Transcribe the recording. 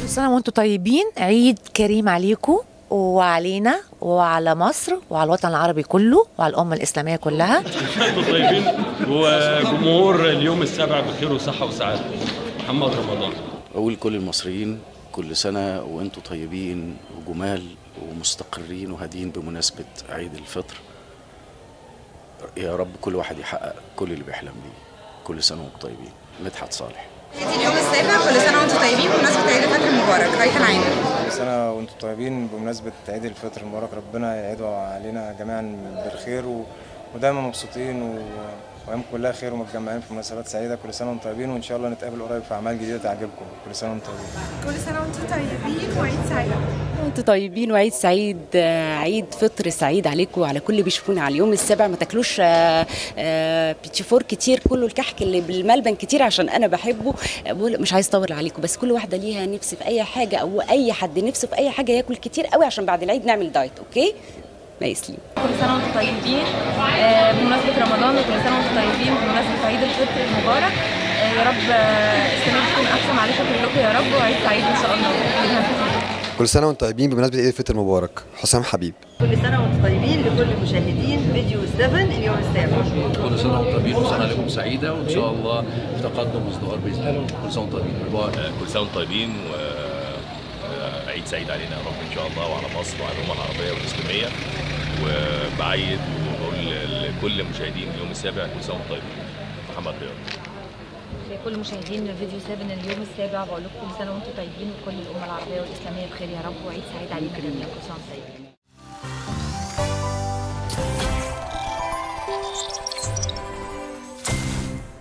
كل سنة وانتم طيبين عيد كريم عليكم وعلينا وعلى مصر وعلى الوطن العربي كله وعلى الأمة الإسلامية كلها انتم طيبين وجمهور اليوم السابع بخير وصحه وسعاده محمد رمضان أقول كل المصريين كل سنة وأنتم طيبين وجمال ومستقرين وهادين بمناسبة عيد الفطر يا رب كل واحد يحقق كل اللي بيحلم بيه كل سنة وانتم طيبين مدحت صالح اليوم السابع كل سنة وانتم طيبين بمناسبة عيد الفطر المبارك راية عامر كل سنة وانتم طيبين بمناسبة عيد الفطر المبارك ربنا يعيده علينا جميعا بالخير و... ودايما مبسوطين و... وايامكم كلها خير ومتجمعين في مناسبات سعيدة كل سنة وانتم طيبين وان شاء الله نتقابل قريب في اعمال جديدة تعجبكم كل سنة وانتم طيبين كل سنة وانتم طيبين وعيد سعيد انتوا طيبين وعيد سعيد آه، عيد فطر سعيد عليكم وعلى كل اللي بيشوفونا على اليوم السابع ما تاكلوش آه، آه، بيتي فور كتير كله الكحك اللي بالملبن كتير عشان انا بحبه آه، بقول مش عايز اطول عليكم بس كل واحده ليها نفس في اي حاجه او اي حد نفسه في اي حاجه ياكل كتير قوي عشان بعد العيد نعمل دايت اوكي ما يسلم كل سنة وانتم طيبين آه، بمناسبة رمضان وكل سنة وانتم طيبين بمناسبة عيد الفطر المبارك آه، يا رب آه، السنة دي تكون أحسن عليكم كلكم يا رب وعيد سعيد إن شاء الله كل سنة وانتم طيبين بمناسبة عيد الفطر المبارك حسام حبيب كل سنة وانتم طيبين لكل مشاهدين فيديو 7 اليوم السابع كل سنه وانتم طيبين وسنه عليكم سعيده وان شاء الله في تقدم وازدهار باذن الله كل سنه وانتم طيبين باي. كل سنه وانتم طيبين وعيد سعيد علينا يا رب ان شاء الله وعلى مصر وعلى الامه العربيه والاسلاميه وبعيد وبقول لكل مشاهدين اليوم السابع كل سنه وانتم طيبين محمد رياض لكل مشاهدين فيديو 7 اليوم السابع بقول لكم كل سنة وانتم طيبين وكل الأمة العربية والإسلامية بخير يا رب وعيد سعيد علينا جميعا كل سنة وانتم طيبين